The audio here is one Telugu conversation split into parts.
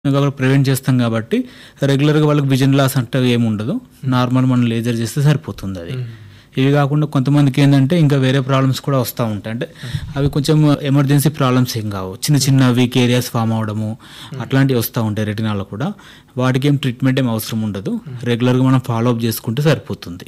కాబట్టి ప్రివెంట్ చేస్తాం కాబట్టి రెగ్యులర్గా వాళ్ళకి విజన్ లాస్ అంటే ఏమి ఉండదు నార్మల్ మనం లేజర్ చేస్తే సరిపోతుంది అది ఇవి కాకుండా కొంతమందికి ఏంటంటే ఇంకా వేరే ప్రాబ్లమ్స్ కూడా వస్తూ ఉంటాయి అంటే అవి కొంచెం ఎమర్జెన్సీ ప్రాబ్లమ్స్ ఏం కావు చిన్న చిన్న వీక్ ఏరియాస్ ఫామ్ అవడము అట్లాంటివి వస్తూ ఉంటాయి రెటినాలో కూడా వాటికి ఏం ట్రీట్మెంట్ ఏం అవసరం ఉండదు రెగ్యులర్గా మనం ఫాలో అప్ చేసుకుంటే సరిపోతుంది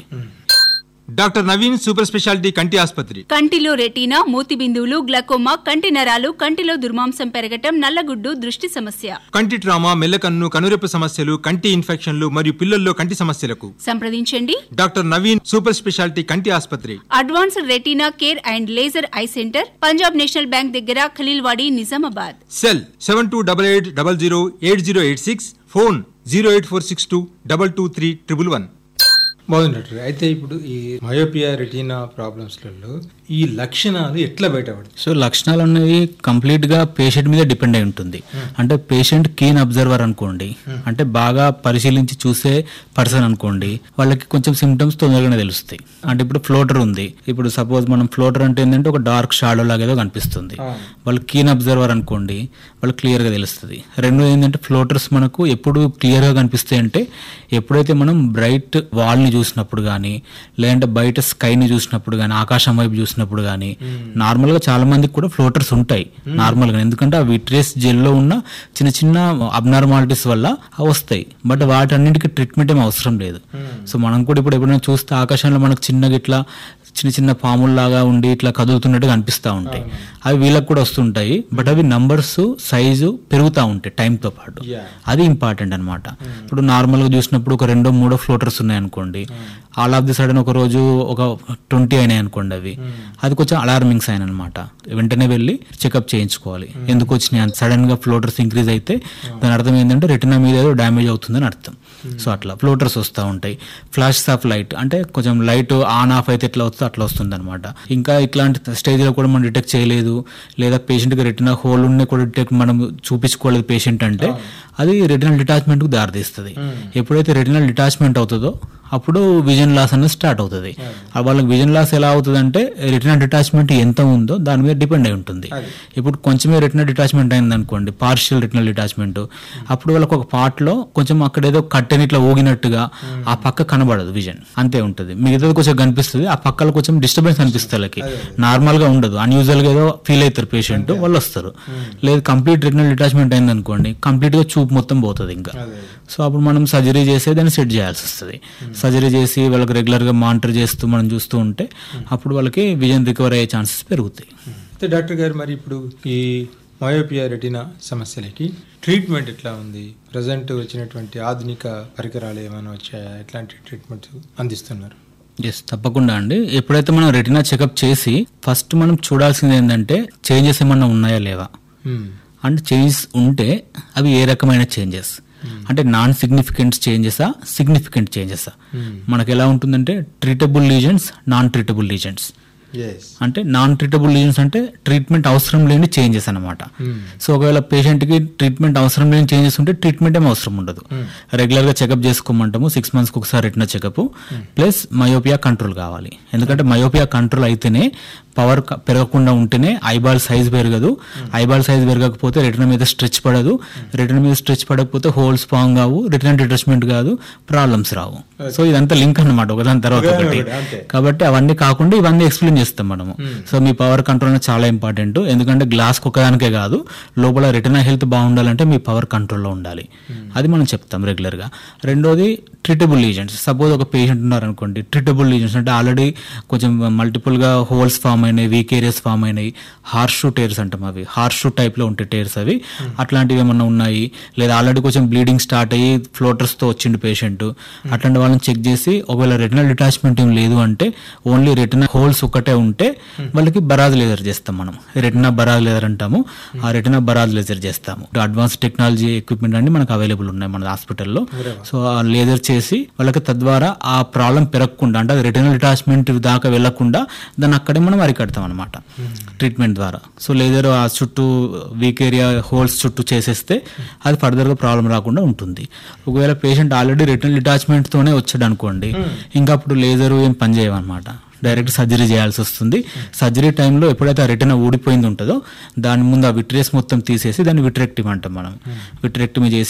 డాక్టర్ నవీన్ సూపర్ స్పెషాలిటీ కంటి ఆసుపత్రి కంటిలో రెటీనా మూతి బిందువులు గ్లకోమా కంటి నరాలు కంటిలో దుర్మాంసం పెరగటం నల్లగుడ్డు దృష్టి సమస్య కంటి ట్రామా మెల్లకన్ను కనురెప్ప సమస్యలు కంటి ఇన్ఫెక్షన్లు మరియు పిల్లల్లో కంటి సమస్యలకు సంప్రదించండి డాక్టర్ నవీన్ సూపర్ స్పెషాలిటీ కంటి ఆసుపత్రి advanced retina care and laser eye centre Punjab National Bank దగ్గర Khaleelwadi Nizamabad cell seven two double eight double zero eight zero eight six phone zero eight four six two double two three triple one బాగుంది డాక్టర్ అయితే ఇప్పుడు ఈ మయోపియా రెటీనా ప్రాబ్లమ్స్లలో ఈ లక్షణాలు ఎట్లా బయటపడతాయి సో లక్షణాలు అనేవి కంప్లీట్గా పేషెంట్ మీద డిపెండ్ అయి ఉంటుంది అంటే పేషెంట్ కీన్ అబ్జర్వర్ అనుకోండి అంటే బాగా పరిశీలించి చూసే పర్సన్ అనుకోండి వాళ్ళకి కొంచెం సిమ్టమ్స్ తొందరగానే తెలుస్తాయి అంటే ఇప్పుడు ఫ్లోటర్ ఉంది ఇప్పుడు సపోజ్ మనం ఫ్లోటర్ అంటే ఏంటంటే ఒక డార్క్ షాడో లాగా ఏదో కనిపిస్తుంది వాళ్ళు కీన్ అబ్జర్వర్ అనుకోండి వాళ్ళు క్లియర్గా తెలుస్తుంది రెండోది ఏంటంటే ఫ్లోటర్స్ మనకు ఎప్పుడు క్లియర్గా కనిపిస్తాయి అంటే ఎప్పుడైతే మనం బ్రైట్ వాల్ని చూసినప్పుడు కానీ లేదంటే బయట స్కైని చూసినప్పుడు కానీ ఆకాశం వైపు చూసినప్పుడు కానీ నార్మల్గా చాలా మందికి కూడా ఫ్లోటర్స్ ఉంటాయి నార్మల్గా ఎందుకంటే ఆ విట్రేస్ జెల్లో ఉన్న చిన్న చిన్న అబ్నార్మాలిటీస్ వల్ల అవి వస్తాయి బట్ వాటన్నిటికీ ట్రీట్మెంట్ ఏం అవసరం లేదు సో మనం కూడా ఇప్పుడు ఎప్పుడైనా చూస్తే ఆకాశంలో మనకు చిన్నగా ఇట్లా చిన్న చిన్న పాముల్లాగా ఉండి ఇట్లా కదులుతున్నట్టుగా అనిపిస్తూ ఉంటాయి అవి వీళ్ళకి కూడా వస్తుంటాయి బట్ అవి నంబర్స్ సైజు పెరుగుతూ ఉంటాయి టైంతో పాటు అది ఇంపార్టెంట్ అనమాట ఇప్పుడు నార్మల్గా చూసినప్పుడు ఒక రెండో మూడో ఫ్లోటర్స్ ఉన్నాయి అనుకోండి ఆల్ ఆఫ్ ది సడన్ ఒక రోజు ఒక ట్వంటీ అయినాయి అనుకోండి అవి అది కొంచెం అలార్మింగ్ సైన్ అనమాట వెంటనే వెళ్ళి చెకప్ చేయించుకోవాలి ఎందుకు వచ్చినాయి సడన్ గా ఫ్లోటర్స్ ఇంక్రీజ్ అయితే దాని అర్థం ఏంటంటే రెటినా మీద ఏదో డ్యామేజ్ అవుతుందని అర్థం సో అట్లా ఫ్లోటర్స్ వస్తూ ఉంటాయి ఫ్లాషెస్ ఆఫ్ లైట్ అంటే కొంచెం లైట్ ఆన్ ఆఫ్ అయితే ఎట్లా వస్తుందో అట్లా వస్తుంది అనమాట ఇంకా ఇట్లాంటి స్టేజ్లో కూడా మనం డిటెక్ట్ చేయలేదు లేదా పేషెంట్కి రెటినా హోల్ ఉన్న కూడా డిటెక్ట్ మనం చూపించుకోలేదు పేషెంట్ అంటే అది రెటినల్ డిటాచ్మెంట్కి దారితీస్తుంది ఎప్పుడైతే రెటినల్ డిటాచ్మెంట్ అవుతుందో అప్పుడు విజన్ లాస్ అనేది స్టార్ట్ అవుతుంది ఆ వాళ్ళకి విజన్ లాస్ ఎలా అవుతుంది అంటే రెటినా డిటాచ్మెంట్ ఎంత ఉందో దాని మీద డిపెండ్ అయి ఉంటుంది ఇప్పుడు కొంచెమే రెటినా డిటాచ్మెంట్ అయింది అనుకోండి పార్షియల్ రెటినల్ డిటాచ్మెంట్ అప్పుడు వాళ్ళకి ఒక part లో కొంచెం అక్కడ ఏదో కట్టెని ఇట్లా ఊగినట్టుగా ఆ పక్క కనబడదు విజన్ అంతే ఉంటుంది మిగతాది కొంచెం కనిపిస్తుంది ఆ పక్కలో కొంచెం డిస్టర్బెన్స్ అనిపిస్తుంది వాళ్ళకి నార్మల్ గా ఉండదు అన్యూజువల్ గా ఏదో ఫీల్ అవుతారు పేషెంట్ వాళ్ళు వస్తారు లేదు కంప్లీట్ రెటినల్ డిటాచ్మెంట్ అయింది అనుకోండి కంప్లీట్ గా చూపు మొత్తం పోతుంది ఇంకా సో అప్పుడు మనం సర్జరీ చేసి దాన్ని సెట్ చేయాల్సి వస్తుంది సర్జరీ చేసి వాళ్ళకి రెగ్యులర్ గా మానిటర్ చేస్తూ మనం చూస్తూ ఉంటే అప్పుడు వాళ్ళకి విజన్ రికవర్ అయ్యే ఛాన్సెస్ పెరుగుతాయి అయితే డాక్టర్ గారు మరి ఇప్పుడు ఈ మయోపియా రెటీనా సమస్యలకి ట్రీట్మెంట్ ఎట్లా ఉంది ప్రజెంట్ వచ్చినటువంటి ఆధునిక పరికరాలు ఏమైనా వచ్చాయా ఎట్లాంటి ట్రీట్మెంట్ అందిస్తున్నారు ఎస్ తప్పకుండా అండి ఎప్పుడైతే మనం రెటినా చెకప్ చేసి ఫస్ట్ మనం చూడాల్సింది ఏంటంటే చేంజెస్ ఏమన్నా ఉన్నాయా లేవా మ్మ్. అంటే చేంజెస్ ఉంటే అవి ఏ రకమైన చేంజెస్ అంటే నాన్ సిగ్నిఫికెంట్ చేంజెసా సిగ్నిఫికెంట్ చేంజెసా మనకి ఎలా ఉంటుందంటే treatable lesions non treatable lesions ఎస్ అంటే నాన్ ట్రీటబుల్ లీజన్స్ అంటే ట్రీట్మెంట్ అవసరం లేని చేంజెస్ అనమాట సో ఒకవేళ పేషెంట్కి ట్రీట్మెంట్ అవసరం లేని చేంజెస్ ఉంటే ట్రీట్మెంట్ ఏం అవసరం ఉండదు రెగ్యులర్గా చెకప్ చేసుకోమంటాము సిక్స్ మంత్స్కి ఒకసారి retina checkup plus myopia control కావాలి ఎందుకంటే మయోపియా కంట్రోల్ అయితేనే పవర్ పెరగకుండా ఉంటేనే ఐబాల్ సైజ్ పెరగదు ఐబాల్ సైజ్ పెరగకపోతే రెటినా మీద స్ట్రెచ్ పడదు రెటినా మీద స్ట్రెచ్ పడకపోతే హోల్స్ పాంగ్ కావు రెటినా డిటాచ్మెంట్ కాదు ప్రాబ్లమ్స్ రావు సో ఇదంతా లింక్ అన్నమాట ఒకదాని తర్వాత ఒకటి కాబట్టి అవన్నీ కాకుండా ఇవన్నీ ఎక్స్ప్లెయిన్ చేస్తాం మనము సో మీ పవర్ కంట్రోల్ అనేది చాలా ఇంపార్టెంట్ ఎందుకంటే గ్లాస్ ఒక్కదానికే కాదు లోపల రెటినా హెల్త్ బాగుండాలంటే మీ పవర్ కంట్రోల్లో ఉండాలి అది మనం చెప్తాం రెగ్యులర్గా రెండోది ట్రీటబుల్ లీజెంట్స్ సపోజ్ ఒక పేషెంట్ ఉన్నారనుకోండి ట్రీటబుల్ లీజెంట్స్ అంటే ఆల్రెడీ కొంచెం మల్టిపుల్గా హోల్స్ ఫామ్ అయినాయి వీక్ ఏరియాస్ ఫామ్ అయినాయి హార్ష్ టైర్స్ అంటాం అవి హార్ష్ టైప్లో ఉంటాయి టైర్స్ అవి అట్లాంటివి ఏమన్నా ఉన్నాయి లేదా ఆల్రెడీ కొంచెం బ్లీడింగ్ స్టార్ట్ అయ్యి ఫ్లోటర్స్తో వచ్చిండు పేషెంట్ అట్లాంటి వాళ్ళని చెక్ చేసి ఒకవేళ రెటినల్ డిటాచ్మెంట్ ఏం లేదు అంటే ఓన్లీ రెటినా హోల్స్ ఒకటే ఉంటే వాళ్ళకి బరాజ్ లేజర్ చేస్తాం మనం రెటినా బరాజ్ లేజర్ అంటాము ఆ రెటినా బరాజ్ లేజర్ చేస్తాము అడ్వాన్స్ టెక్నాలజీ ఎక్విప్మెంట్ అన్ని మనకు అవైలబుల్ ఉన్నాయి మన హాస్పిటల్లో సో ఆ లేజర్ చేసి వాళ్ళకి తద్వారా ఆ ప్రాబ్లం పెరగకుండా అంటే అది రెటినల్ డిటాచ్మెంట్ దాకా వెళ్లకుండా దాన్ని అక్కడే మనం అరికడతాం అనమాట ట్రీట్మెంట్ ద్వారా సో లేజర్ ఆ చుట్టూ వీక్ ఏరియా హోల్స్ చుట్టూ చేసేస్తే అది ఫర్దర్గా ప్రాబ్లం రాకుండా ఉంటుంది ఒకవేళ పేషెంట్ ఆల్రెడీ రెటినల్ డిటాచ్మెంట్ తోనే వచ్చాడు అనుకోండి ఇంకా అప్పుడు లేజర్ ఏం పని చేయమన్నమాట డైరెక్ట్ సర్జరీ చేయాల్సి వస్తుంది సర్జరీ టైంలో ఎప్పుడైతే ఆ రెటినా ఊడిపోయింది ఉంటుందో దాని ముందు ఆ విట్రియస్ మొత్తం తీసేసి దాన్ని విట్రెక్టివ్ అంటాం మనం విట్రెక్టమీ చేసి